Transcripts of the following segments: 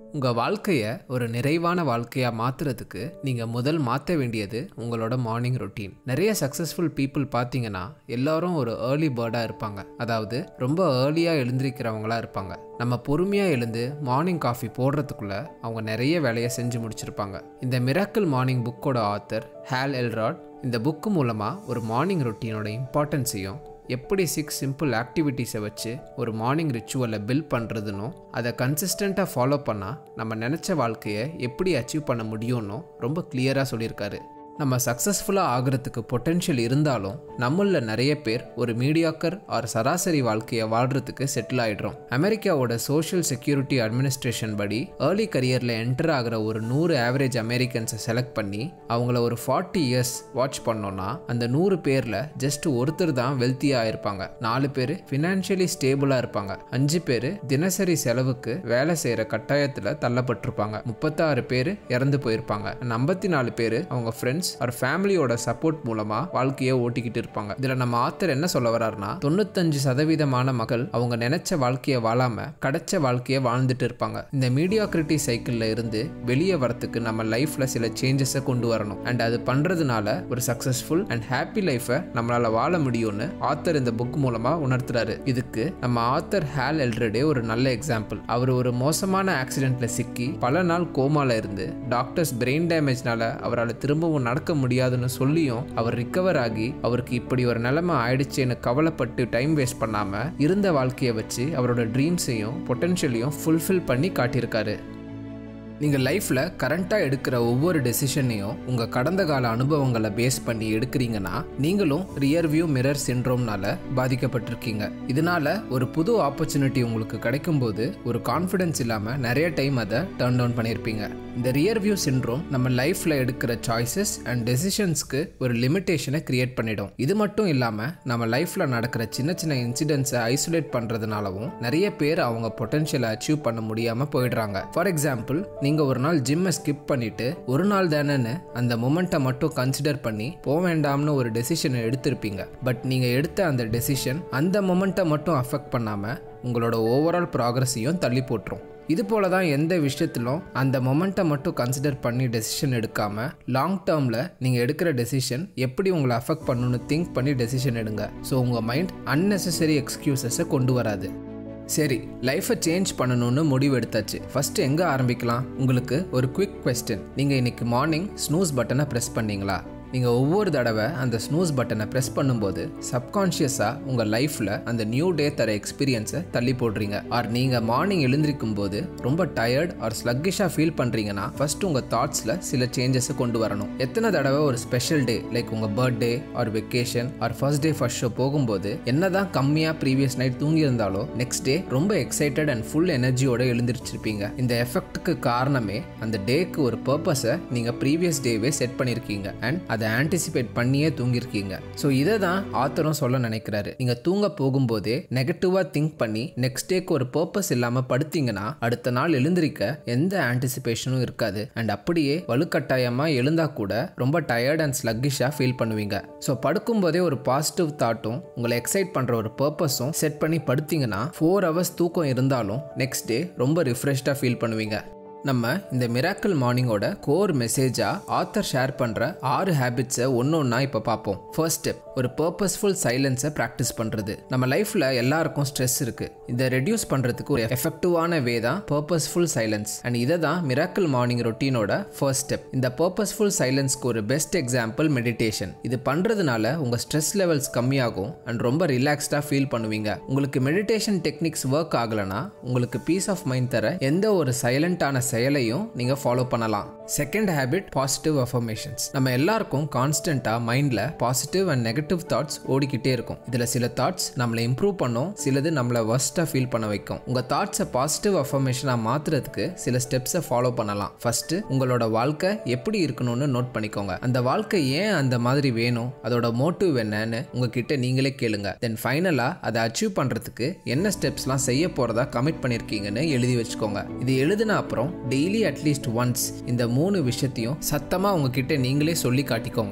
உங்கள் வாழ்க்கையை ஒரு நிறைவான வாழ்க்கையாக மாற்றுறதுக்கு நீங்கள் முதல் மாற்ற வேண்டியது உங்களோட மார்னிங் ரொட்டீன் நிறைய சக்ஸஸ்ஃபுல் பீப்புள் பார்த்தீங்கன்னா எல்லாரும் ஒரு ஏர்லி பேர்டாக இருப்பாங்க அதாவது ரொம்ப ஏர்லியாக எழுந்திருக்கிறவங்களா இருப்பாங்க நம்ம பொறுமையாக எழுந்து மார்னிங் காஃபி போடுறதுக்குள்ள அவங்க நிறைய வேலையை செஞ்சு முடிச்சிருப்பாங்க இந்த மிராக்கிள் மார்னிங் புக்கோட ஆத்தர் ஹேல் எல்ராட் இந்த புக்கு மூலமாக ஒரு மார்னிங் ரொட்டீனோட இம்பார்ட்டன்ஸையும் எப்படி சிக்ஸ் சிம்பிள் ஆக்டிவிட்டீஸை வச்சு ஒரு மார்னிங் ரிச்சுவலை பில்ட் பண்ணுறதுனும் அதை கன்சிஸ்டண்ட்டாக ஃபாலோ பண்ணால் நம்ம நினச்ச வாழ்க்கையை எப்படி அச்சீவ் பண்ண முடியும்னும் ரொம்ப கிளியராக சொல்லியிருக்காரு நம்ம சக்ஸஸ்ஃபுல்லாக ஆகிறதுக்கு பொட்டென்ஷியல் இருந்தாலும் நம்மளில் நிறைய பேர் ஒரு மீடியாக்கர் ஆர் சராசரி வாழ்க்கையை வாழ்கிறதுக்கு செட்டில் ஆகிடுறோம் அமெரிக்காவோட சோஷியல் செக்யூரிட்டி அட்மினிஸ்ட்ரேஷன் படி ஏர்லி கரியரில் என்டர் ஆகிற ஒரு நூறு ஆவரேஜ் அமெரிக்கன்ஸை செலக்ட் பண்ணி அவங்கள ஒரு ஃபார்ட்டி இயர்ஸ் வாட்ச் பண்ணோன்னா அந்த நூறு பேரில் ஜஸ்ட் ஒருத்தர் தான் வெல்த்தியாக இருப்பாங்க நாலு பேர் ஃபினான்ஷியலி ஸ்டேபிளாக இருப்பாங்க அஞ்சு பேர் தினசரி செலவுக்கு வேலை செய்கிற கட்டாயத்தில் தள்ளப்பட்டிருப்பாங்க முப்பத்தாறு பேர் இறந்து போயிருப்பாங்க ஐம்பத்தி நாலு பேர் அவங்க ஃப்ரெண்ட்ஸ் ஒரு ஃபேமிலியோட சப்போர்ட் மூலமாக வாழ்க்கையை ஓட்டிக்கிட்டு இருப்பாங்க இதில் நம்ம ஆத்தர் என்ன சொல்ல வர்றாருன்னா தொண்ணூத்தஞ்சு சதவீதமான மக்கள் அவங்க நினைச்ச வாழ்க்கையை வாழாம கிடைச்ச வாழ்க்கையை வாழ்ந்துட்டு இருப்பாங்க இந்த மீடியாக்ரிட்டி சைக்கிளில் இருந்து வெளியே வரத்துக்கு நம்ம லைஃப்ல சில சேஞ்சஸை கொண்டு வரணும் அண்ட் அது பண்றதுனால ஒரு சக்சஸ்ஃபுல் அண்ட் ஹாப்பி லைஃபை நம்மளால வாழ முடியும்னு ஆத்தர் இந்த புக் மூலமா உணர்த்துறாரு இதுக்கு நம்ம ஆத்தர் ஹேல் எல்ரெடே ஒரு நல்ல எக்ஸாம்பிள் அவர் ஒரு மோசமான ஆக்சிடென்ட்ல சிக்கி பல நாள் கோமால இருந்து டாக்டர்ஸ் பிரெயின் டேமேஜ்னால அவரால் திரும்பவும் நடக்க முடியாதுன்னு சொல்லியும் அவர் ரிக்கவர் ஆகி அவருக்கு இப்படி ஒரு நிலைமை ஆயிடுச்சேன்னு கவலைப்பட்டு டைம் வேஸ்ட் பண்ணாம இருந்த வாழ்க்கையை வச்சு அவரோட ட்ரீம்ஸையும் பொட்டென்ஷியலையும் ஃபுல்ஃபில் பண்ணி காட்டியிருக்காரு நீங்கள் லைஃப்பில் கரண்ட்டாக எடுக்கிற ஒவ்வொரு டெசிஷனையும் உங்கள் கடந்த கால அனுபவங்களை பேஸ் பண்ணி எடுக்கிறீங்கன்னா நீங்களும் ரியர் வியூ மிரர் சின்ரோம்னால பாதிக்கப்பட்டிருக்கீங்க இதனால ஒரு புது ஆப்பர்ச்சுனிட்டி உங்களுக்கு கிடைக்கும்போது ஒரு கான்ஃபிடென்ஸ் இல்லாமல் நிறைய டைம் அதை டர்ன் டவுன் பண்ணியிருப்பீங்க இந்த ரியர் வியூ சின்ரோம் நம்ம லைஃப்பில் எடுக்கிற சாய்ஸஸ் அண்ட் டெசிஷன்ஸ்க்கு ஒரு லிமிட்டேஷனை கிரியேட் பண்ணிடும் இது மட்டும் இல்லாமல் நம்ம லைஃப்பில் நடக்கிற சின்ன சின்ன இன்சிடென்ட்ஸை ஐசோலேட் பண்ணுறதுனாலவும் நிறைய பேர் அவங்க பொட்டன்ஷியலை அச்சீவ் பண்ண முடியாமல் போயிடுறாங்க ஃபார் எக்ஸாம்பிள் நீங்கள் ஒரு நாள் ஜிம்மை ஸ்கிப் பண்ணிட்டு ஒரு நாள் தானேன்னு அந்த மொமெண்ட்டை மட்டும் கன்சிடர் பண்ணி போக வேண்டாம்னு ஒரு டெசிஷனை எடுத்திருப்பீங்க பட் நீங்கள் எடுத்த அந்த டெசிஷன் அந்த மொமெண்ட்டை மட்டும் அஃபெக்ட் பண்ணாமல் உங்களோட ஓவரால் ப்ராக்ரஸையும் தள்ளி போட்டுரும் இது போல தான் எந்த விஷயத்திலும் அந்த மொமெண்ட்டை மட்டும் கன்சிடர் பண்ணி டெசிஷன் எடுக்காம லாங் டேர்மில் நீங்கள் எடுக்கிற டெசிஷன் எப்படி உங்களை அஃபெக்ட் பண்ணணும்னு திங்க் பண்ணி டெசிஷன் எடுங்க ஸோ உங்கள் மைண்ட் அன்னெசரி எக்ஸ்கியூசஸை கொண்டு வராது சரி லைஃப்பை சேஞ்ச் பண்ணணும்னு முடிவு எடுத்தாச்சு ஃபர்ஸ்ட் எங்கே ஆரம்பிக்கலாம் உங்களுக்கு ஒரு குவிக் கொஸ்டின் நீங்கள் இன்னைக்கு மார்னிங் ஸ்னூஸ் பட்டனை ப்ரெஸ் பண்ணீங்களா நீங்கள் ஒவ்வொரு தடவை அந்த ஸ்னூஸ் பட்டனை ப்ரெஸ் பண்ணும்போது சப்கான்ஷியஸாக உங்கள் லைஃப்பில் அந்த நியூ டே தர எக்ஸ்பீரியன்ஸை தள்ளி போடுறீங்க ஆர் நீங்கள் மார்னிங் எழுந்திருக்கும் போது ரொம்ப டயர்ட் ஆர் ஸ்லக்கிஷாக ஃபீல் பண்ணுறீங்கன்னா ஃபர்ஸ்ட் உங்கள் தாட்ஸில் சில சேஞ்சஸை கொண்டு வரணும் எத்தனை தடவை ஒரு ஸ்பெஷல் டே லைக் உங்கள் birthday or vacation or first day first show போகும்போது என்னதான் கம்மியாக ப்ரீவியஸ் நைட் தூங்கியிருந்தாலும் நெக்ஸ்ட் டே ரொம்ப எக்ஸைட்டட் அண்ட் ஃபுல் எனர்ஜியோட எழுந்திருச்சிருப்பீங்க இந்த எஃபெக்ட்டுக்கு காரணமே அந்த டேக்கு ஒரு பர்பஸை நீங்கள் ப்ரீவியஸ் டேவே செட் பண்ணியிருக்கீங்க அண்ட் அதை ஆன்டிசிபேட் பண்ணியே தூங்கியிருக்கீங்க ஸோ இதை தான் ஆத்தரும் சொல்ல நினைக்கிறாரு நீங்கள் தூங்க போகும்போதே நெகட்டிவாக திங்க் பண்ணி நெக்ஸ்ட் டேக்கு ஒரு பர்பஸ் இல்லாமல் படுத்தீங்கன்னா அடுத்த நாள் எழுந்திருக்க எந்த ஆன்டிசிபேஷனும் இருக்காது அண்ட் அப்படியே வலுக்கட்டாயமாக எழுந்தா கூட ரொம்ப டயர்ட் அண்ட் ஸ்லக்கிஷாக ஃபீல் பண்ணுவீங்க ஸோ படுக்கும்போதே ஒரு பாசிட்டிவ் தாட்டும் உங்களை எக்ஸைட் பண்ணுற ஒரு பர்பஸும் செட் பண்ணி படுத்தீங்கன்னா ஃபோர் ஹவர்ஸ் தூக்கம் இருந்தாலும் நெக்ஸ்ட் டே ரொம்ப ரிஃப்ரெஷ்டாக ஃபீல் பண்ணுவீங்க நம்ம இந்த மிராக்கிள் மார்னிங்கோட கோர் மெசேஜாக ஆத்தர் ஷேர் பண்ணுற ஆறு ஹேபிட்ஸை ஒன்று ஒன்றா இப்போ பார்ப்போம் ஃபர்ஸ்ட் ஸ்டெப் ஒரு பர்பஸ்ஃபுல் சைலன்ஸை ப்ராக்டிஸ் பண்ணுறது நம்ம லைஃப்பில் எல்லாருக்கும் ஸ்ட்ரெஸ் இருக்குது இதை ரெடியூஸ் பண்ணுறதுக்கு ஒரு எஃபெக்டிவான வே தான் பர்பஸ்ஃபுல் சைலன்ஸ் அண்ட் இதை தான் மிராக்கிள் மார்னிங் ரொட்டீனோட ஃபர்ஸ்ட் ஸ்டெப் இந்த பர்பஸ்ஃபுல் சைலன்ஸ்க்கு ஒரு பெஸ்ட் எக்ஸாம்பிள் மெடிடேஷன் இது பண்ணுறதுனால உங்கள் ஸ்ட்ரெஸ் லெவல்ஸ் கம்மியாகும் அண்ட் ரொம்ப ரிலாக்ஸ்டாக ஃபீல் பண்ணுவீங்க உங்களுக்கு மெடிடேஷன் டெக்னிக்ஸ் ஒர்க் ஆகலைன்னா உங்களுக்கு பீஸ் ஆஃப் மைண்ட் தர எந்த ஒரு சைலண்டான செயலையும் நீங்கள் ஃபாலோ பண்ணலாம் செகண்ட் ஹேபிட் பாசிட்டிவ் அஃபர்மேஷன்ஸ் நம்ம எல்லாருக்கும் கான்ஸ்டண்ட்டாக மைண்டில் பாசிட்டிவ் அண்ட் நெகட்டிவ் தாட்ஸ் ஓடிக்கிட்டே இருக்கும் இதில் சில தாட்ஸ் நம்மளை இம்ப்ரூவ் பண்ணும் சிலது நம்மளை ஒர்ஸ்ட்டாக ஃபீல் பண்ண வைக்கும் உங்கள் தாட்ஸை பாசிட்டிவ் அஃபர்மேஷனாக மாற்றுறதுக்கு சில ஸ்டெப்ஸை ஃபாலோ பண்ணலாம் ஃபர்ஸ்ட் உங்களோட வாழ்க்கை எப்படி இருக்கணும்னு நோட் பண்ணிக்கோங்க அந்த வாழ்க்கை ஏன் அந்த மாதிரி வேணும் அதோட மோட்டிவ் என்னன்னு உங்ககிட்ட நீங்களே கேளுங்க தென் ஃபைனலாக அதை அச்சீவ் பண்ணுறதுக்கு என்ன ஸ்டெப்ஸ்லாம் செய்ய போகிறதா கமிட் பண்ணியிருக்கீங்கன்னு எழுதி வச்சுக்கோங்க இது எழுதின அப்புறம் டெய்லி அட்லீஸ்ட் ஒன்ஸ் இந்த மூணு விஷயத்தையும் சத்தமாக உங்ககிட்ட நீங்களே சொல்லி காட்டிக்கோங்க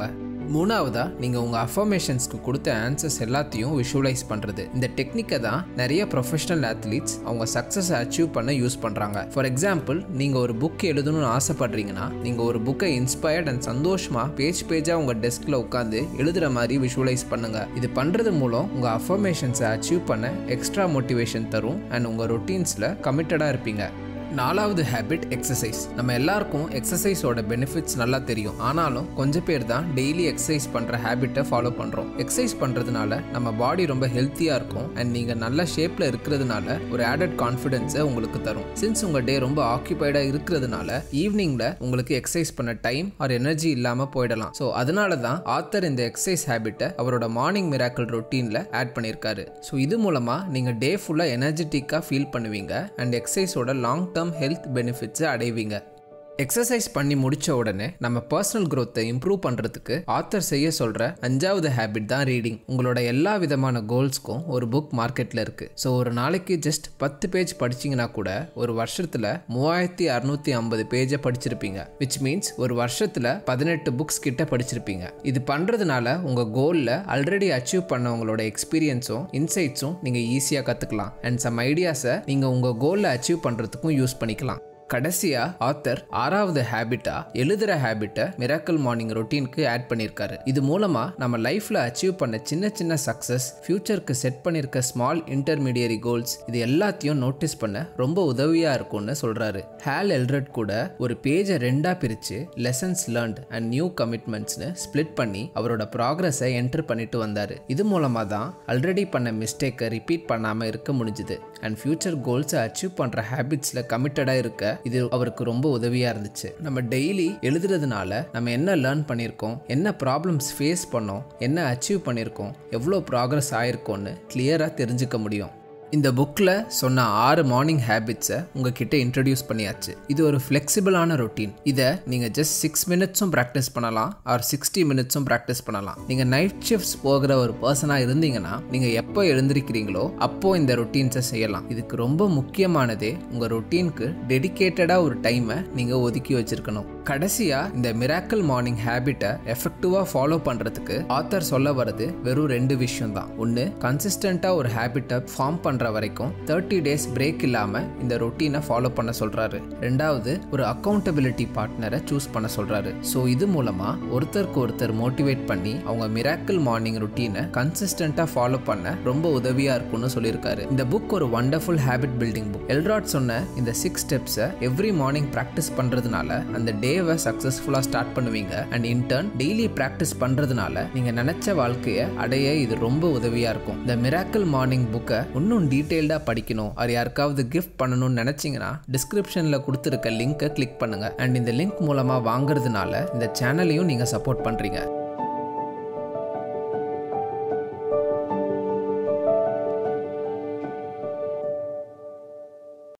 மூணாவதா நீங்கள் உங்கள் அஃபர்மேஷன்ஸ்க்கு கொடுத்த ஆன்சர்ஸ் எல்லாத்தையும் விஷுவலைஸ் பண்ணுறது இந்த டெக்னிக்கை தான் நிறைய ப்ரொஃபஷனல் athletes அவங்க சக்ஸஸை அச்சீவ் பண்ண யூஸ் பண்ணுறாங்க ஃபார் எக்ஸாம்பிள் நீங்கள் ஒரு புக் எழுதணும்னு ஆசைப்படுறீங்கன்னா நீங்கள் ஒரு புக்கை இன்ஸ்பயர்ட் அண்ட் சந்தோஷமாக பேஜ் பேஜாக உங்கள் டெஸ்கில் உட்காந்து எழுதுகிற மாதிரி விஷுவலைஸ் பண்ணுங்கள் இது பண்ணுறது மூலம் உங்கள் அஃபர்மேஷன்ஸை அச்சீவ் பண்ண எக்ஸ்ட்ரா மோட்டிவேஷன் தரும் அண்ட் உங்கள் ரொட்டீன்ஸில் கமிட்டடாக இருப்பீங்க நாலாவது ஹேபிட் எக்ஸசைஸ் நம்ம எல்லாருக்கும் எக்ஸசைஸோட பெனிஃபிட்ஸ் நல்லா தெரியும் ஆனாலும் கொஞ்சம் பேர் தான் டெய்லி எக்ஸசைஸ் பண்ணுற ஹேபிட்டை ஃபாலோ பண்ணுறோம் எக்ஸசைஸ் பண்ணுறதுனால நம்ம பாடி ரொம்ப ஹெல்த்தியாக இருக்கும் அண்ட் நீங்கள் நல்ல ஷேப்பில் இருக்கிறதுனால ஒரு ஆடட் கான்ஃபிடென்ஸை உங்களுக்கு தரும் சின்ஸ் உங்கள் டே ரொம்ப ஆக்கியபைடாக இருக்கிறதுனால ஈவினிங்கில் உங்களுக்கு எக்ஸசைஸ் பண்ண டைம் ஆர் எனர்ஜி இல்லாமல் போயிடலாம் ஸோ அதனால தான் ஆத்தர் இந்த எக்ஸசைஸ் ஹேபிட்டை அவரோட மார்னிங் மிராக்கிள் ரொட்டீனில் ஆட் பண்ணியிருக்காரு ஸோ இது மூலமாக நீங்கள் டே ஃபுல்லாக எனர்ஜெட்டிக்காக ஃபீல் பண்ணுவீங்க அண்ட் எக்ஸசைஸோட லாங் டேர்ம் ஹெல்த் பெனிஃபிட்ஸை அடைவீங்க எக்ஸசைஸ் பண்ணி முடிச்ச உடனே நம்ம பர்சனல் growth-ஐ இம்ப்ரூவ் பண்ணுறதுக்கு ஆத்தர் செய்ய சொல்கிற அஞ்சாவது ஹேபிட் தான் ரீடிங் உங்களோட எல்லா விதமான கோல்ஸ்க்கும் ஒரு புக் மார்க்கெட்டில் இருக்குது ஸோ ஒரு நாளைக்கு ஜஸ்ட் பத்து பேஜ் படிச்சீங்கன்னா கூட ஒரு வருஷத்தில் மூவாயிரத்தி அறுநூத்தி ஐம்பது பேஜை படிச்சிருப்பீங்க விச் மீன்ஸ் ஒரு வருஷத்தில் பதினெட்டு புக்ஸ் கிட்ட படிச்சிருப்பீங்க இது பண்ணுறதுனால உங்கள் கோலில் ஆல்ரெடி அச்சீவ் பண்ணவங்களோட எக்ஸ்பீரியன்ஸும் இன்சைட்ஸும் நீங்கள் ஈஸியாக கற்றுக்கலாம் அண்ட் சம் ஐடியாஸை நீங்கள் உங்கள் கோலில் அச்சீவ் பண்ணுறதுக்கும் யூஸ் பண்ணிக்கலாம் கடைசியா ஆத்தர் ஆறாவது ஹேபிட்டா எழுதுற ஹேபிட்டை மிராக்கல் மார்னிங் ரொட்டீனுக்கு ஆட் பண்ணியிருக்காரு இது மூலமா நம்ம லைஃப்ல அச்சீவ் பண்ண சின்ன சின்ன சக்சஸ் ஃபியூச்சருக்கு செட் பண்ணியிருக்க ஸ்மால் இன்டர்மீடியரி கோல்ஸ் இது எல்லாத்தையும் நோட்டீஸ் பண்ண ரொம்ப உதவியா இருக்கும்னு சொல்றாரு ஹேல் எல்ரட் கூட ஒரு பேஜை ரெண்டா பிரிச்சு லெசன்ஸ் லேர்ன்ட் அண்ட் நியூ கமிட்மெண்ட்ஸ்னு ஸ்ப்ளிட் பண்ணி அவரோட ப்ராக்ரஸை என்டர் பண்ணிட்டு வந்தாரு இது மூலமா தான் ஆல்ரெடி பண்ண மிஸ்டேக்கை ரிப்பீட் பண்ணாம இருக்க முடிஞ்சுது அண்ட் ஃபியூச்சர் கோல்ஸை அச்சீவ் பண்ற ஹேபிட்ஸ்ல கமிட்டடா இருக்க இது அவருக்கு ரொம்ப உதவியாக இருந்துச்சு நம்ம டெய்லி எழுதுறதுனால நம்ம என்ன லேர்ன் பண்ணியிருக்கோம் என்ன ப்ராப்ளம்ஸ் ஃபேஸ் பண்ணோம் என்ன அச்சீவ் பண்ணியிருக்கோம் எவ்வளோ ப்ராக்ரஸ் ஆயிருக்கோன்னு கிளியராக தெரிஞ்சுக்க முடியும் இந்த புக்கில் சொன்ன ஆறு மார்னிங் ஹேபிட்ஸை உங்ககிட்ட இன்ட்ரடியூஸ் பண்ணியாச்சு இது ஒரு ஃப்ளெக்சிபிளான ரொட்டீன் இதை நீங்கள் ஜஸ்ட் சிக்ஸ் மினிட்ஸும் ப்ராக்டிஸ் பண்ணலாம் ஆர் சிக்ஸ்டி மினிட்ஸும் ப்ராக்டிஸ் பண்ணலாம் நீங்கள் நைட் ஷிஃப்ட்ஸ் போகிற ஒரு பர்சனாக இருந்தீங்கன்னா நீங்கள் எப்போ எழுந்திருக்கிறீங்களோ அப்போ இந்த ரொட்டீன்ஸை செய்யலாம் இதுக்கு ரொம்ப முக்கியமானதே உங்கள் ரொட்டீனுக்கு டெடிக்கேட்டடாக ஒரு டைமை நீங்கள் ஒதுக்கி வச்சிருக்கணும் கடைசியாக இந்த மிராக்கல் மார்னிங் ஹேபிட்டை எஃபெக்டிவாக ஃபாலோ பண்ணுறதுக்கு ஆத்தர் சொல்ல வர்றது வெறும் ரெண்டு விஷயம் தான் ஒன்று கன்சிஸ்டண்ட்டாக ஒரு ஹேபிட்டை ஃபார்ம் பண்ணுற வரைக்கும் தேர்ட்டி டேஸ் பிரேக் இல்லாமல் இந்த ரொட்டீனை ஃபாலோ பண்ண சொல்கிறாரு ரெண்டாவது ஒரு அக்கௌண்டபிலிட்டி பார்ட்னரை சூஸ் பண்ண சொல்கிறாரு ஸோ இது மூலமாக ஒருத்தருக்கு ஒருத்தர் மோட்டிவேட் பண்ணி அவங்க மிராக்கிள் மார்னிங் ரொட்டீனை கன்சிஸ்டண்ட்டாக ஃபாலோ பண்ண ரொம்ப உதவியாக இருக்கும்னு சொல்லியிருக்காரு இந்த புக் ஒரு wonderful habit building book Elrod சொன்ன இந்த சிக்ஸ் ஸ்டெப்ஸை எவ்ரி மார்னிங் ப்ராக்டிஸ் பண்ணுறதுனால அந்த டேவை சக்ஸஸ்ஃபுல்லாக ஸ்டார்ட் பண்ணுவீங்க அண்ட் இன்டர்ன் டெய்லி ப்ராக்டிஸ் பண்ணுறதுனால நீங்கள் நினச்ச வாழ்க்கையை அடைய இது ரொம்ப உதவியாக இருக்கும் இந்த மிராக்கிள் மார்னிங் புக்கை இன்னும் டீட்டெயில்டாக படிக்கணும் அது யாருக்காவது கிஃப்ட் பண்ணணும்னு நினச்சிங்கன்னா டிஸ்கிரிப்ஷனில் கொடுத்துருக்க லிங்க்கை கிளிக் பண்ணுங்கள் அண்ட் இந்த லிங்க் மூலமாக வாங்குறதுனால இந்த சேனலையும் நீங்கள் சப்போர்ட் பண்ணுறீங்க